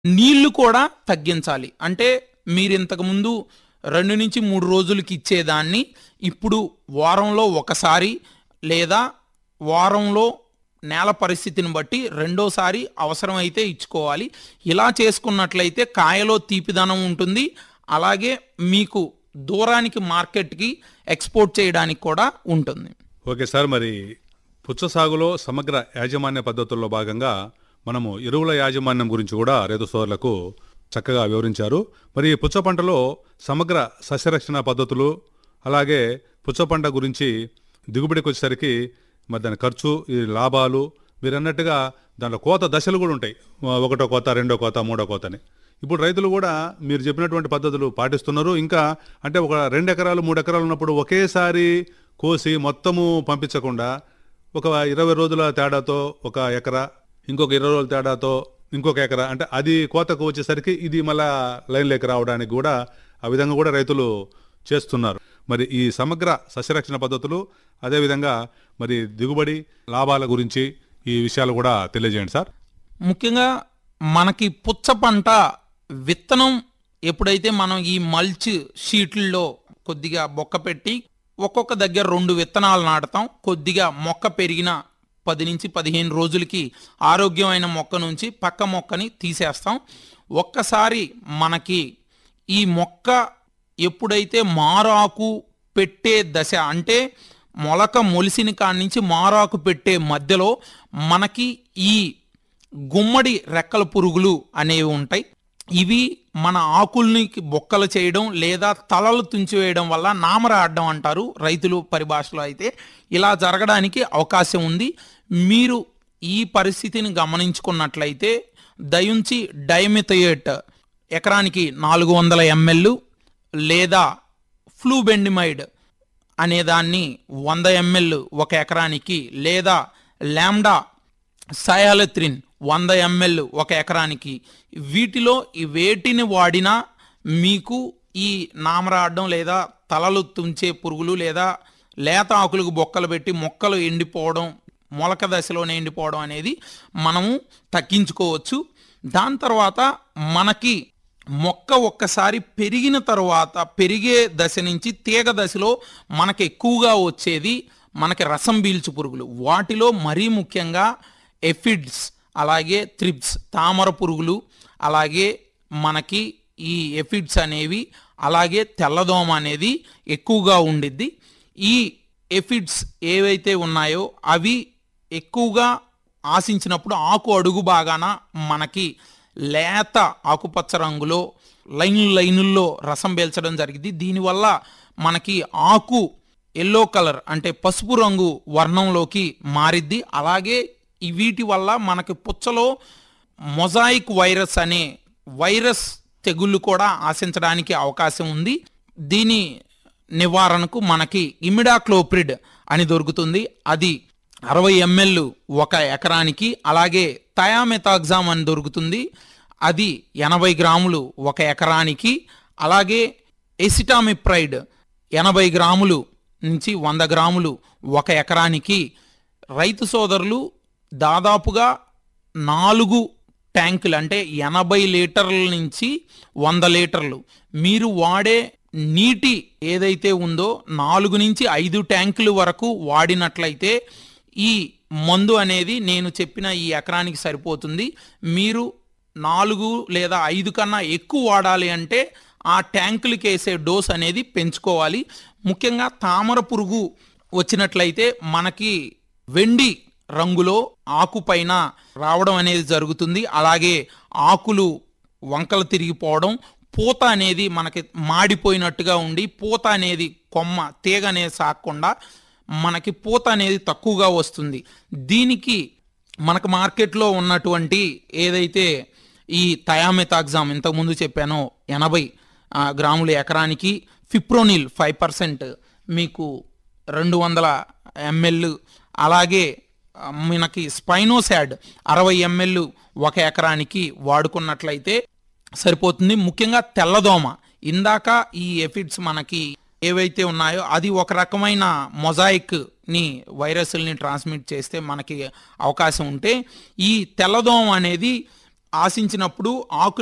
నీళ్లు కూడా తగ్గించాలి అంటే మీరు ఇంతకు ముందు రెండు నుంచి మూడు రోజులకి ఇచ్చేదాన్ని ఇప్పుడు వారంలో ఒకసారి లేదా వారంలో నేల పరిస్థితిని బట్టి రెండోసారి అవసరమైతే ఇచ్చుకోవాలి ఇలా చేసుకున్నట్లయితే కాయలో తీపిదనం ఉంటుంది అలాగే మీకు దూరానికి మార్కెట్కి ఎక్స్పోర్ట్ చేయడానికి కూడా ఉంటుంది ఓకే సార్ మరి పుచ్చ సాగులో సమగ్ర యాజమాన్య పద్ధతుల్లో భాగంగా మనము ఎరువుల యాజమాన్యం గురించి కూడా రైతు సోదరులకు చక్కగా వివరించారు మరి ఈ పుచ్చ పంటలో సమగ్ర సస్యరక్షణ పద్ధతులు అలాగే పుచ్చ పంట గురించి దిగుబడికి వచ్చేసరికి మరి దాని ఖర్చు ఈ లాభాలు మీరు అన్నట్టుగా దాంట్లో కోత దశలు కూడా ఉంటాయి ఒకటో కోత రెండో కోత మూడో కోత అని ఇప్పుడు రైతులు కూడా మీరు చెప్పినటువంటి పద్ధతులు పాటిస్తున్నారు ఇంకా అంటే ఒక రెండు ఎకరాలు మూడు ఎకరాలు ఉన్నప్పుడు ఒకేసారి కోసి మొత్తము పంపించకుండా ఒక ఇరవై రోజుల తేడాతో ఒక ఎకరా ఇంకొక ఇరవై రోజుల తేడాతో ఇంకొక ఎకరా అంటే అది కోతకు వచ్చేసరికి ఇది మళ్ళా లైన్లోకి రావడానికి కూడా ఆ విధంగా కూడా రైతులు చేస్తున్నారు మరి ఈ సమగ్ర సస్యరక్షణ పద్ధతులు అదేవిధంగా మరి దిగుబడి లాభాల గురించి ఈ విషయాలు కూడా తెలియజేయండి సార్ ముఖ్యంగా మనకి పుచ్చ పంట విత్తనం ఎప్పుడైతే మనం ఈ మల్చ్ షీట్లలో కొద్దిగా బొక్క పెట్టి ఒక్కొక్క దగ్గర రెండు విత్తనాలు నాటుతాం కొద్దిగా మొక్క పెరిగిన పది నుంచి పదిహేను రోజులకి ఆరోగ్యమైన మొక్క నుంచి పక్క మొక్కని తీసేస్తాం ఒక్కసారి మనకి ఈ మొక్క ఎప్పుడైతే మారాకు పెట్టే దశ అంటే మొలక మొలిసిన కాడి నుంచి మారాకు పెట్టే మధ్యలో మనకి ఈ గుమ్మడి రెక్కల పురుగులు అనేవి ఉంటాయి ఇవి మన ఆకుల్ని బొక్కలు చేయడం లేదా తలలు తుంచివేయడం వల్ల నామరాడడం అంటారు రైతులు పరిభాషలో అయితే ఇలా జరగడానికి అవకాశం ఉంది మీరు ఈ పరిస్థితిని గమనించుకున్నట్లయితే దయుంచి డైమిథయేట్ ఎకరానికి నాలుగు వందల ఎంఎల్ లేదా ఫ్లూబెండిమైడ్ అనేదాన్ని వంద ఎంఎల్ ఒక ఎకరానికి లేదా ల్యాండా సయాలత్రిన్ వంద ఎంఎల్ ఒక ఎకరానికి వీటిలో ఈ వేటిని వాడినా మీకు ఈ నామరాడడం లేదా తలలు తుంచే పురుగులు లేదా లేత ఆకులకు బొక్కలు పెట్టి మొక్కలు ఎండిపోవడం మొలక దశలోనే ఎండిపోవడం అనేది మనము తగ్గించుకోవచ్చు దాని తర్వాత మనకి మొక్క ఒక్కసారి పెరిగిన తరువాత పెరిగే దశ నుంచి తీగ దశలో మనకి ఎక్కువగా వచ్చేది మనకి రసం పీల్చు పురుగులు వాటిలో మరీ ముఖ్యంగా ఎఫిడ్స్ అలాగే త్రిప్స్ తామర పురుగులు అలాగే మనకి ఈ ఎఫిడ్స్ అనేవి అలాగే తెల్లదోమ అనేది ఎక్కువగా ఉండిద్ది ఈ ఎఫిడ్స్ ఏవైతే ఉన్నాయో అవి ఎక్కువగా ఆశించినప్పుడు ఆకు అడుగు బాగాన మనకి లేత ఆకుపచ్చ రంగులో లైన్లు లైనుల్లో రసం పీల్చడం జరిగింది దీనివల్ల మనకి ఆకు ఎల్లో కలర్ అంటే పసుపు రంగు వర్ణంలోకి మారిద్ది అలాగే ఈ వీటి వల్ల మనకి పుచ్చలో మొజాయిక్ వైరస్ అనే వైరస్ తెగుళ్ళు కూడా ఆశించడానికి అవకాశం ఉంది దీని నివారణకు మనకి ఇమిడాక్లోప్రిడ్ అని దొరుకుతుంది అది అరవై ఎంఎల్ ఒక ఎకరానికి అలాగే థయామెథాగ్జామ్ అని దొరుకుతుంది అది ఎనభై గ్రాములు ఒక ఎకరానికి అలాగే ఎసిటామిప్రైడ్ ఎనభై గ్రాములు నుంచి వంద గ్రాములు ఒక ఎకరానికి రైతు సోదరులు దాదాపుగా నాలుగు ట్యాంకులు అంటే ఎనభై లీటర్ల నుంచి వంద లీటర్లు మీరు వాడే నీటి ఏదైతే ఉందో నాలుగు నుంచి ఐదు ట్యాంకుల వరకు వాడినట్లయితే ఈ మందు అనేది నేను చెప్పిన ఈ ఎకరానికి సరిపోతుంది మీరు నాలుగు లేదా ఐదు కన్నా ఎక్కువ వాడాలి అంటే ఆ ట్యాంకులకి వేసే డోస్ అనేది పెంచుకోవాలి ముఖ్యంగా తామర పురుగు వచ్చినట్లయితే మనకి వెండి రంగులో ఆకు పైన రావడం అనేది జరుగుతుంది అలాగే ఆకులు వంకలు తిరిగిపోవడం పూత అనేది మనకి మాడిపోయినట్టుగా ఉండి పూత అనేది కొమ్మ తీగ అనేది సాగకుండా మనకి పూత అనేది తక్కువగా వస్తుంది దీనికి మనకు మార్కెట్లో ఉన్నటువంటి ఏదైతే ఈ థయామెథాగ్జామ్ ఇంతకుముందు చెప్పానో ఎనభై ఆ, గ్రాముల ఎకరానికి ఫిప్రోనిల్ ఫైవ్ పర్సెంట్ మీకు రెండు వందల ఎంఎల్ అలాగే ఆ, మనకి స్పైనోసాడ్ అరవై ఎంఎల్ ఒక ఎకరానికి వాడుకున్నట్లయితే సరిపోతుంది ముఖ్యంగా తెల్లదోమ ఇందాక ఈ ఎఫిడ్స్ మనకి ఏవైతే ఉన్నాయో అది ఒక రకమైన మొజాయిక్ ని వైరస్ని ట్రాన్స్మిట్ చేస్తే మనకి అవకాశం ఉంటే ఈ తెల్లదోమ అనేది ఆశించినప్పుడు ఆకు